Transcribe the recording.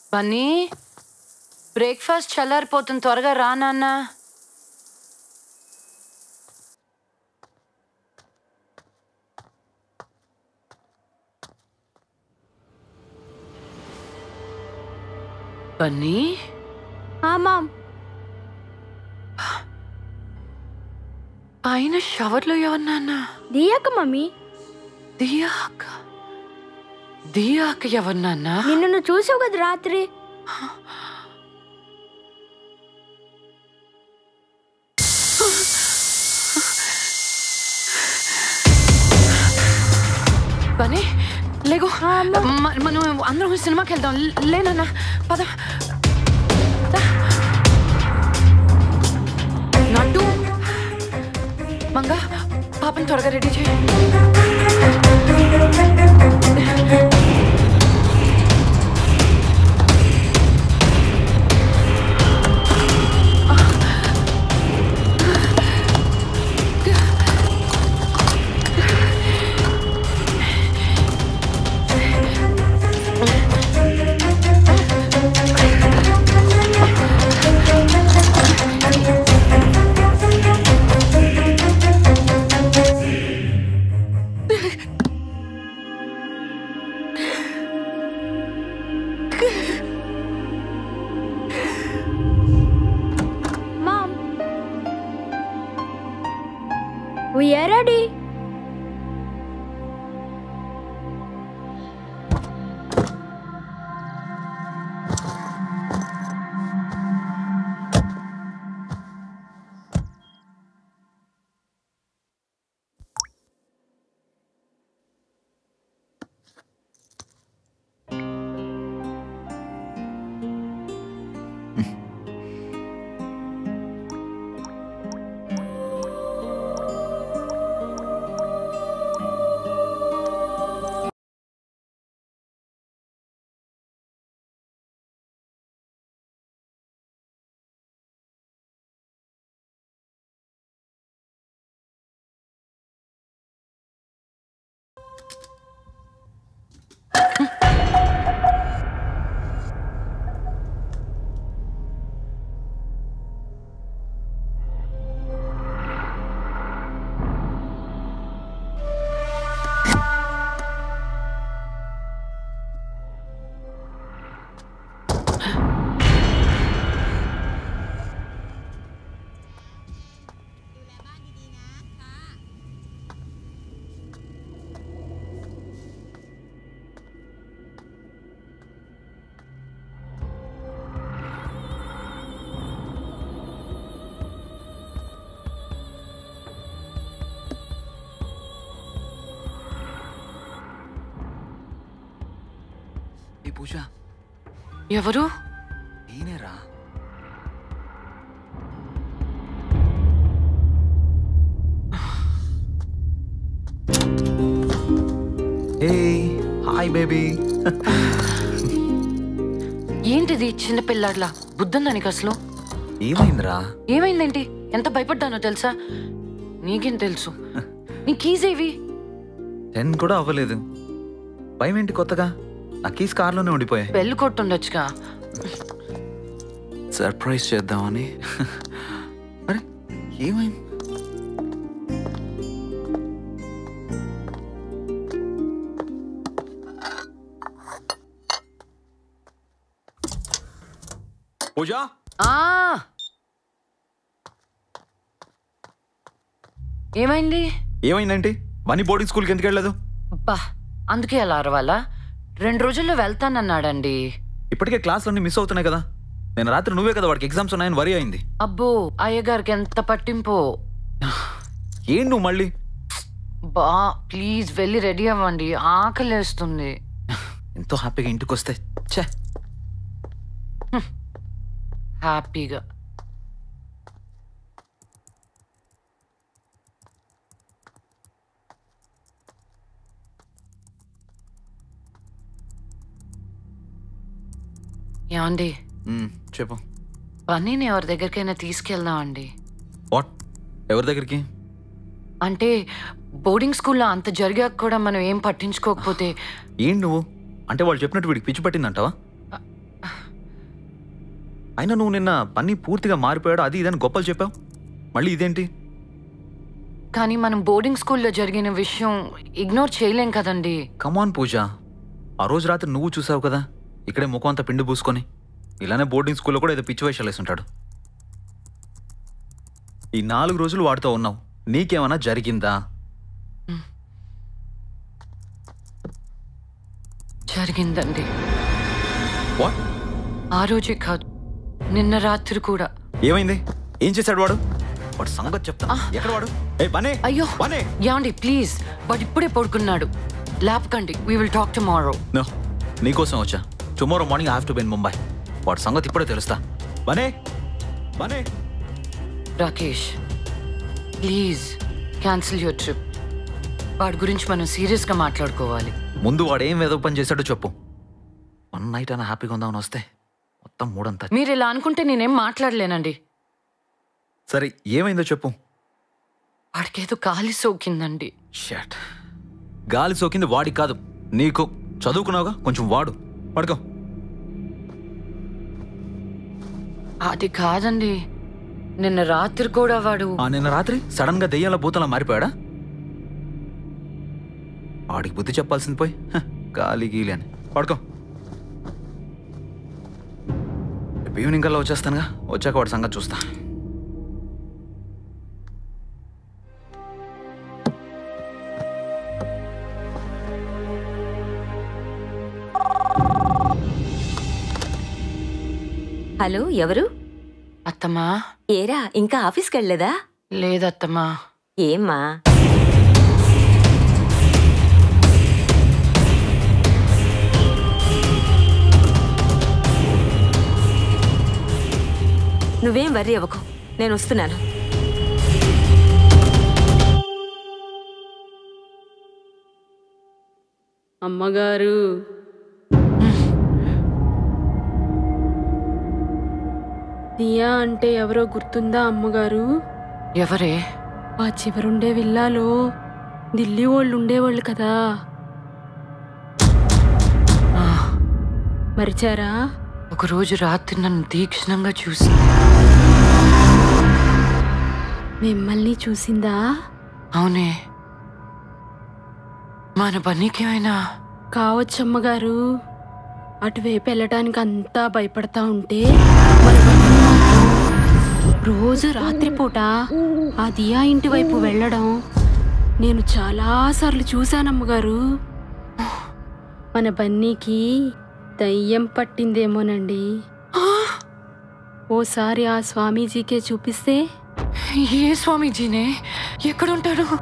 Bunny breakfast చల్లారిపోతుంది త్వరగా రా నాన్న బన్నీ మామ్ పైన షవర్లో ఎవరు నాన్న దియాక మమ్మీ దియాక దియాక ఎవరు నాన్న నిన్ను నువ్వు చూసావు కదా రాత్రి బన్నీ లేగు మ- మనం అందరం సినిమాకి వెళ్దాం లేనన్నా పద దా. నడ్డు మంగ పాపని త్వరగా రెడీ చేయి మామ్ we are ready ఏ పూజ ఎవరు నేనేరా ఏ హాయ్ బేబీ ఏంటిది చిన్న పిల్లాడ్లా బుద్ధుందా నీకు అసలు ఏమైందిరా ఏమైందేంటి ఎంత భయపడ్డానో తెలుసా నీకేం తెలుసు నీ కీస్ ఏవి టెన్ కూడా అవ్వలేదు భయం ఏంటి కొత్తగా నా కీస్ కార్లోనే ఉండిపోయాయి బెల్ కొట్టుండొచ్చుగా సర్ప్రైజ్ చేద్దామని అరే ఏమైంది పూజ ఆ ఏమైంది ఏమైందేంటి మనీ బోర్డింగ్ స్కూల్కి ఎందుకు వెళ్ళలేదు బా అందుకే అలా అరవాలా రెండు రోజుల్లో వెళ్తానన్నాడండి ఇప్పటికే క్లాసులన్నీ మిస్ అవుతున్నాయి కదా నేను రాత్రి నువ్వే కదా వాడికి ఎగ్జామ్స్ ఉన్నాయని వరి అయింది అబ్బో అయ్యగారికి ఎంత పట్టింపో ఏం నువ్వు మళ్ళీ బా ప్లీజ్ వెళ్ళి రెడీ అవ్వండి ఆకలేస్తుంది ఎంతో హ్యాపీగా ఇంటికి వస్తే ఛే హ్యాపీగా ఏమండి మ్మ్, చెప్పు పన్నీని ఎవరి దగ్గరికైనా తీసుకెళ్దాం అండి వాట్ ఎవరి దగ్గరికి అంటే బోర్డింగ్ స్కూల్లో అంత జరిగాక కూడా మనం ఏం పట్టించుకోకపోతే ఏం నువ్వు అంటే వాళ్ళు చెప్పినట్టు వీడికి పిచ్చి పట్టిందంటావా అయినా నువ్వు నిన్న పని పూర్తిగా మారిపోయాడు అది ఇదని గొప్పలు చెప్పావు మళ్ళీ ఇదేంటి కానీ మనం బోర్డింగ్ స్కూల్లో జరిగిన విషయం ఇగ్నోర్ చేయలేం కదండి కమాన్ పూజ ఆ రోజు రాత్రి నువ్వు చూసావు కదా ఇక్కడే ముఖం అంతా పిండి పూసుకొని ఇలానే బోర్డింగ్ స్కూల్లో కూడా ఏదో పిచ్చి వేషాలు వేసి ఉంటాడు ఈ నాలుగు రోజులు వాడితో ఉన్నావు నీకేమైనా జరిగిందా జరిగిందండి వాట్ ఆ రోజే కాదు నిన్న రాత్రి కూడా ఏమైంది ఏం చేశాడు వాడు వాడు సంగతి చెప్తా ఎక్కడ వాడు ఏ పనే అయ్యో పనే యాండి ప్లీజ్ వాడు ఇప్పుడే పడుకున్నాడు ల్యాబ్ కండి we will talk tomorrow no నీకోసం వచ్చా tomorrow morning have to be in Mumbai వాడి సంగతి ఇప్పుడే తెలుస్తా బనే బనే Rakesh please cancel your trip వాడి గురించి మనం సీరియస్గా మాట్లాడుకోవాలి ముందు వాడు ఏం వెదవ పని చేశాడో చెప్పు వన్ నైట్ అయినా హ్యాపీగా ఉందామని వస్తే మొత్తం మూడంతా మీరు ఇలా అనుకుంటే నేనేం మాట్లాడలేనండి సరే ఏమైందో చెప్పు వాడికేదో గాలి సోకిందండి షట్ గాలి సోకింది వాడికి కాదు నీకు చదువుకున్నావుగా కొంచెం వాడు పడుకో అది కాదండి నిన్న రాత్రి కూడా వాడు ఆ నిన్న రాత్రి సడన్ గా దెయ్యాల భూతంలా మారిపోయాడా వాడికి బుద్ధి చెప్పాల్సింది పోయి హ, గాలి గీలి అని పడుకో రేపు ఈవినింగ్ కల్లా వచ్చేస్తానుగా వచ్చాక వాడి సంగతి చూస్తా హలో ఎవరు అత్తమ్మా ఏరా ఇంకా ఆఫీస్కి వెళ్ళలేదా లేదత్తమ్మా ఏమ్మా నువ్వేం వర్రీ అవ్వకు నేను వస్తున్నాను అమ్మగారు దియా అంటే ఎవరో గుర్తుందా అమ్మగారు ఎవరే ఆ చివరుండే విల్లాలో ఢిల్లీ వాళ్ళు ఉండేవాళ్ళు కదా ఆ, మరిచారా ఒకరోజు రాత్రి నన్ను తీక్షణంగా చూసి మిమ్మల్ని చూసిందా అవునే మన బన్నీకేమైనా కావచ్చు అమ్మగారు అటువైపు వెళ్ళటానికి అంతా భయపడతా ఉంటే మరి బన్నీ మాత్రం రోజు రాత్రిపూట ఆ దియా ఇంటి వైపు వెళ్ళడం నేను చాలాసార్లు చూశానమ్మగారు మన బన్నీకి దయ్యం పట్టిందేమోనండి ఓసారి ఆ స్వామీజీకే చూపిస్తే ఏ స్వామీజీనే ఎక్కడుంటారు